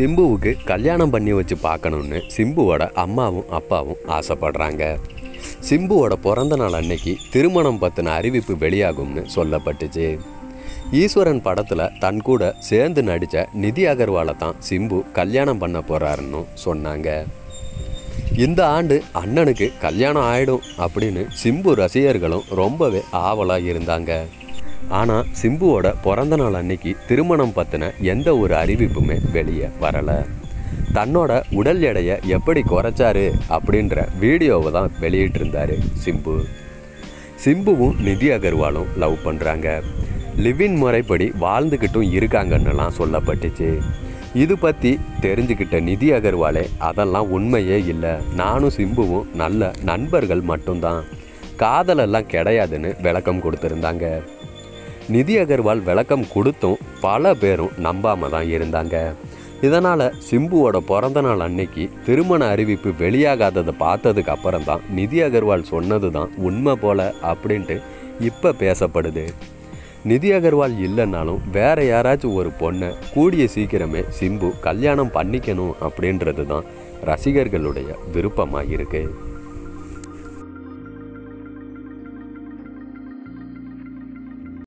சிம்புவுக்கு கல்யாணம் பண்ணி வச்சு பார்க்கணுன்னு சிம்புவோட அம்மாவும் அப்பாவும் ஆசைப்படுறாங்க சிம்புவோட பிறந்த நாள் அன்னைக்கு திருமணம் பற்றின அறிவிப்பு வெளியாகும்னு சொல்லப்பட்டுச்சு ஈஸ்வரன் படத்தில் தன் கூட சேர்ந்து நடித்த நிதி அகர்வாலை தான் சிம்பு கல்யாணம் பண்ண போகிறாருன்னு சொன்னாங்க இந்த ஆண்டு அண்ணனுக்கு கல்யாணம் ஆயிடும் அப்படின்னு சிம்பு ரசிகர்களும் ரொம்பவே ஆவலாக இருந்தாங்க ஆனால் சிம்புவோட பிறந்த நாள் அன்னைக்கு திருமணம் பற்றின எந்த ஒரு அறிவிப்புமே வெளியே வரலை தன்னோட உடல் எடையை எப்படி குறைச்சாரு அப்படின்ற வீடியோவை தான் வெளியிட்டிருந்தாரு சிம்பு சிம்புவும் நிதி அகர்வாலும் லவ் பண்ணுறாங்க லிவின் முறைப்படி வாழ்ந்துக்கிட்டும் இருக்காங்கன்னுலாம் சொல்லப்பட்டுச்சு இது பற்றி தெரிஞ்சுக்கிட்ட நிதி அகர்வாலே அதெல்லாம் உண்மையே இல்லை நானும் சிம்புவும் நல்ல நண்பர்கள் மட்டும்தான் காதலெல்லாம் கிடையாதுன்னு விளக்கம் கொடுத்துருந்தாங்க நிதி அகர்வால் விளக்கம் கொடுத்தும் பல பேரும் நம்பாம தான் இருந்தாங்க இதனால் சிம்புவோட பிறந்த நாள் அன்னைக்கு திருமண அறிவிப்பு வெளியாகாததை பார்த்ததுக்கு அப்புறம் தான் நிதி அகர்வால் சொன்னது தான் உண்மை போல அப்படின்ட்டு இப்போ பேசப்படுது நிதி அகர்வால் இல்லைன்னாலும் வேற யாராச்சும் ஒரு பொண்ணை கூடிய சீக்கிரமே சிம்பு கல்யாணம் பண்ணிக்கணும் அப்படின்றது தான் ரசிகர்களுடைய விருப்பமாக இருக்குது